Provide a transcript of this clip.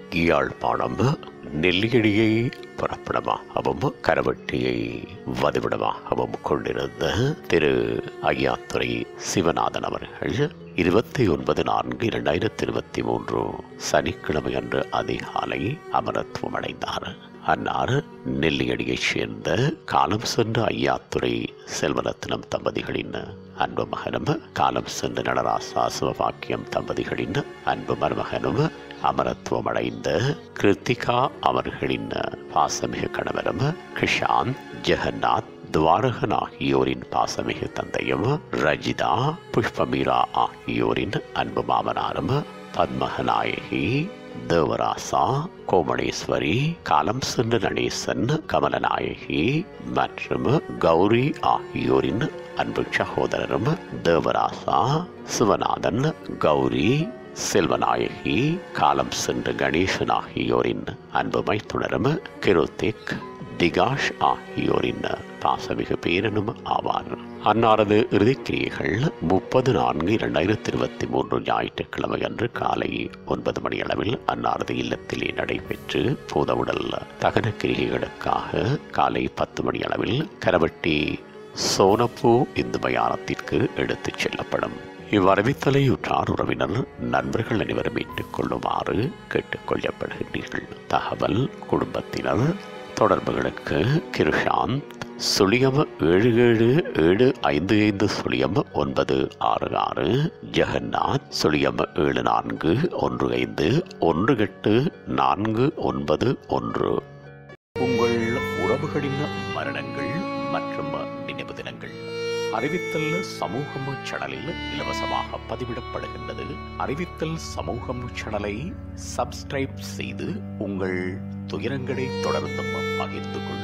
யாழ்ப்பாணம் நெல்லியடியை புறப்படமாகவும் கரவட்டியை வதிவிடமாகவும் கொண்டிருந்த திரு ஐயாத்துறை சிவநாதன் அவர்கள் இருபத்தி ஒன்பது நான்கு இரண்டாயிரத்தி இருபத்தி மூன்று சனிக்கிழமை அன்று அதிகாலை அமரத்துவம் அடைந்தார் அன்னார் நெல்லியடியைச் சேர்ந்த காலம் சென்ற ஐயாத்துறை செல்வரத்னம் தம்பதிகளின் அன்பு மகனும் காலம் சென்ற நடராசா சிவபாக்கியம் தம்பதிகளின் அன்பு மருமகனும் அமரத்துவம் அடைந்த கிருத்திகா அவர்களின் பாசமிகு கணவரும் கிஷாந்த் ஜெகநாத் துவாரகன் ஆகியோரின் பாசமிகு தந்தையும் ரஜிதா புஷ்பமீரா ஆகியோரின் அன்பு மாமனாரும் பத்மகநாயகி தேவராசா கோமணேஸ்வரி காலம் சென்ற நடேசன் கமலநாயகி மற்றும் கௌரி ஆகியோரின் அன்பு சகோதரரும் தேவராசா சிவநாதன் கௌரி செல்வநாயகி காலம் சென்ற கணேசன் ஆகியோரின் அன்பு மைத்துணரும் கிருத்திக் திகாஷ் ஆகியோரின் பாசமிகு பேரனும் ஆவார் அன்னாரது இறுதிக்கிரியைகள் முப்பது நான்கு இரண்டாயிரத்தி இருபத்தி மூன்று ஞாயிற்றுக்கிழமை அன்று காலை ஒன்பது மணி அளவில் அன்னாரது இல்லத்திலே நடைபெற்று பூதவுடல் தகன கிரிகைகளுக்காக காலை பத்து மணி அளவில் கரவட்டி சோனப்பூ இந்து மயானத்திற்கு எடுத்துச் செல்லப்படும் இவ்வரவித்தலை உற்றார் உறவினர் நண்பர்கள் அனைவரும் மீட்டுக் கொள்ளுமாறு கேட்டுக்கொள்ளப்படுகின்றீர்கள் தகவல் குடும்பத்தினர் தொடர்புகளுக்கு கிருஷாந்த் சுழியம் ஏழு ஏழு ஏழு ஐந்து ஐந்து சுழியம் ஒன்பது ஆறு ஆறு ஜெகநாத் சுழியம் ஏழு நான்கு ஒன்று ஐந்து ஒன்று எட்டு நான்கு ஒன்பது ஒன்று உங்கள் உறவுகளின் மரணங்கள் மற்றும் நினைவு தினங்கள் அறிவித்தல் சமூகம் சேனலில் இலவசமாக பதிவிடப்படுகின்றது அறிவித்தல் சமூகம் சேனலை சப்ஸ்கிரைப் செய்து உங்கள் துயரங்களை தொடர்ந்தும் பகிர்ந்து கொள்ளுங்கள்